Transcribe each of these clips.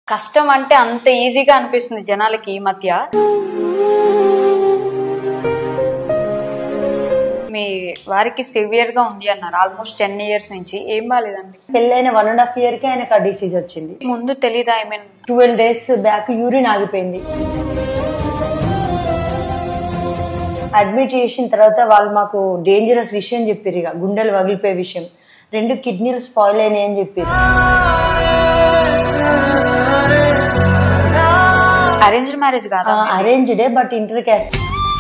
కష్టం అంటే అంత ఈజీగా అనిపిస్తుంది జనాలకి ఈ మధ్య మీ వారికి సివియర్ గా ఉంది అన్నారు ఆల్మోస్ట్ టెన్ ఇయర్స్ నుంచి ఏం బాగాలేదండి పెళ్ళైన వన్ అండ్ హాఫ్ ఇయర్ కి ఆయనకు ఆ డిసీజ్ వచ్చింది ముందు తెలీదా I mean twelve days back urine ఆగిపోయింది అడ్మిట్ చేసిన తర్వాత వాళ్ళు మాకు డేంజరస్ విషయం చెప్పారు ఇక గుండెలు పగిలిపోయే విషయం రెండు కిడ్నీలు స్పాయిల్ అయినాయి అని చెప్పారు అరేంజ్డ్ మ్యారేజ్ కాదా అరేంజ్డే but inter caste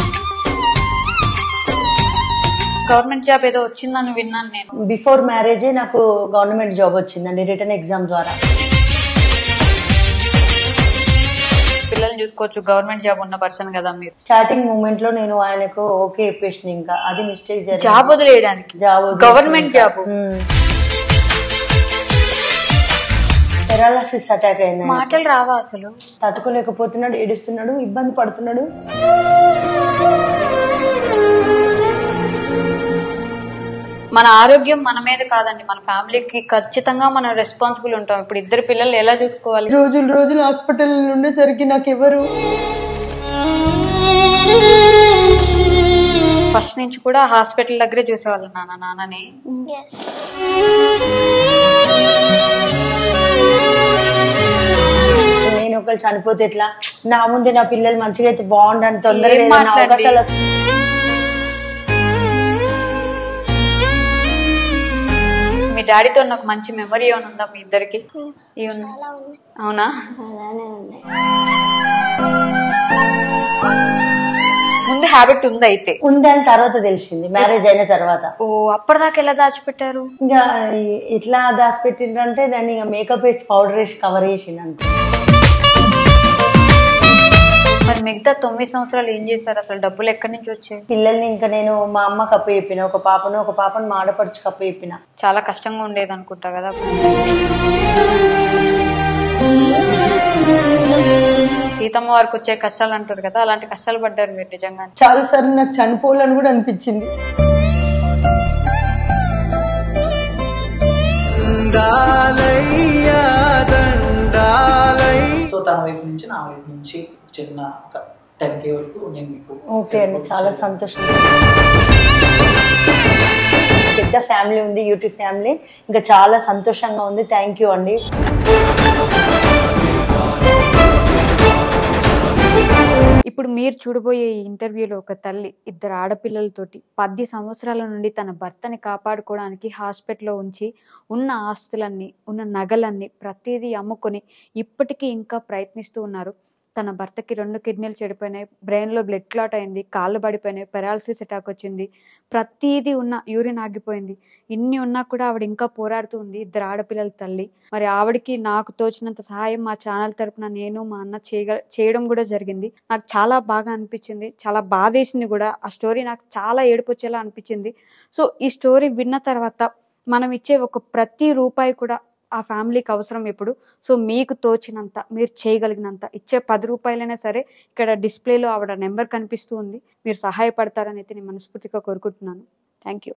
government job ఏదో వచ్చిందని విన్నాను నేను బిఫోర్ మ్యారేజే నాకు గవర్నమెంట్ జాబ్ వచ్చిందండి రిటర్న్ ఎగ్జామ్ ద్వారా పిల్లల్ని చూసుకోవచ్చు గవర్నమెంట్ జాబ్ ఉన్న పర్సన్ కదా మీరు స్టార్టింగ్ మూమెంట్ లో నేను ఆయనకు ఓకే చెప్పేసిన ఇంకా అది మిస్టేక్ జరిగింది జాబ్ వదిలేయడానికి జాబ్ వదిలేసి గవర్నమెంట్ జాబ్ పెరాలసిస్ అటాక్ అయింది ఆయనకు. మాటలు రావా అసలు తట్టుకోలేకపోతున్నాడు ఏడుస్తున్నాడు ఇబ్బంది పడుతున్నాడు మన ఆరోగ్యం మన మీద కాదండి మన ఫ్యామిలీకి ఖచ్చితంగా మనం రెస్పాన్సిబుల్ ఉంటాం ఇప్పుడు ఇద్దరు పిల్లలు ఎలా చూసుకోవాలి రోజులు రోజులు హాస్పిటల్ ఉండేసరికి నాకు ఎవరు ఫస్ట్ నుంచి కూడా హాస్పిటల్ దగ్గరే చూసేవాళ్ళు నాన్న నాన్నని ఎస్ నేను ఒకళ్ళు చనిపోతే ఎట్లా నా ముందే నా పిల్లలు మంచిగా అయితే బాగుండని తొందరగా ఏం ఏదైనా మాట్లాడి? అవకాశాలు వస్తాయి. మీ డాడీతో నాకు మంచి మెమరీ ఏమైనా ఉందా మీ ఇద్దరికి ఏముంది చాలా ఉంది అవునా అలానే ఉన్నాయి ముందు హ్యాబిట్ ఉంది అయితే ఉందని తర్వాత తెలిసింది మ్యారేజ్ అయిన తర్వాత ఓ అప్పటిదాకా ఎలా దాచిపెట్టారు ఇంకా ఈ- ఎట్లా దాచిపెట్టిండ్రంటే దాన్ని ఇక మేకప్ వేసి పౌడర్ వేసి కవర్ చేసిండు మరి మిగతా తొమ్మిది సంవత్సరాలు ఏం చేశారు అసలు డబ్బులు ఎక్కడి నుంచి వచ్చాయి పిల్లల్ని ఇంకా నేను మా అమ్మ కప్ప చెప్పిన ఒక పాపను ఒక పాపను మా ఆడపడుచు కప్ప చెప్పిన చాలా కష్టంగా ఉండేది అనుకుంటా కదా సీతమ్మ వారికి వచ్చే కష్టాలు అంటారు కదా అలాంటి కష్టాలు పడ్డారు మీరు నిజంగా చాలా సార్లు నాకు చనిపోవాలని కూడా అనిపించింది సో తన వైపు నుంచి నా వైపు నుంచి చిన్న ఒక టెన్ కే వరకు నేను మీకు ఓకే అండి చాలా సంతోషం పెద్ద ఫ్యామిలీ ఉంది యూట్యూబ్ ఫ్యామిలీ ఇంకా చాలా సంతోషంగా ఉంది థ్యాంక్ యూ అండి ఇప్పుడు మీరు చూడబోయే ఈ ఇంటర్వ్యూలో ఒక తల్లి ఇద్దరు ఆడపిల్లలతోటి పది సంవత్సరాల నుండి తన భర్తని కాపాడుకోవడానికి హాస్పిటల్లో ఉంచి ఉన్న ఆస్తులన్నీ ఉన్న నగలన్నీ ప్రతిదీ అమ్ముకొని ఇప్పటికీ ఇంకా ప్రయత్నిస్తూ ఉన్నారు తన భర్తకి రెండు కిడ్నీలు చెడిపోయినాయి బ్రెయిన్లో బ్లడ్ క్లాట్ అయింది కాళ్ళు పడిపోయినాయి పెరాలసిస్ అటాక్ వచ్చింది ప్రతిదీ ఉన్న యూరిన్ ఆగిపోయింది ఇన్ని ఉన్నా కూడా ఆవిడ ఇంకా పోరాడుతూ ఉంది ఇద్దరు ఆడపిల్లల తల్లి మరి ఆవిడకి నాకు తోచినంత సహాయం మా ఛానల్ తరపున నేను మా అన్న చేయగ చేయడం కూడా జరిగింది నాకు చాలా బాగా అనిపించింది చాలా బాధేసింది కూడా ఆ స్టోరీ నాకు చాలా ఏడుపు వచ్చేలా అనిపించింది సో ఈ స్టోరీ విన్న తర్వాత మనం ఇచ్చే ఒక ప్రతి రూపాయి కూడా ఆ ఫ్యామిలీకి అవసరం ఇప్పుడు సో మీకు తోచినంత మీరు చేయగలిగినంత ఇచ్చే పది రూపాయలైనా సరే ఇక్కడ డిస్ప్లేలో ఆవిడ నెంబర్ కనిపిస్తూ ఉంది మీరు సహాయపడతారని అయితే నేను మనస్ఫూర్తిగా కోరుకుంటున్నాను థ్యాంక్ యూ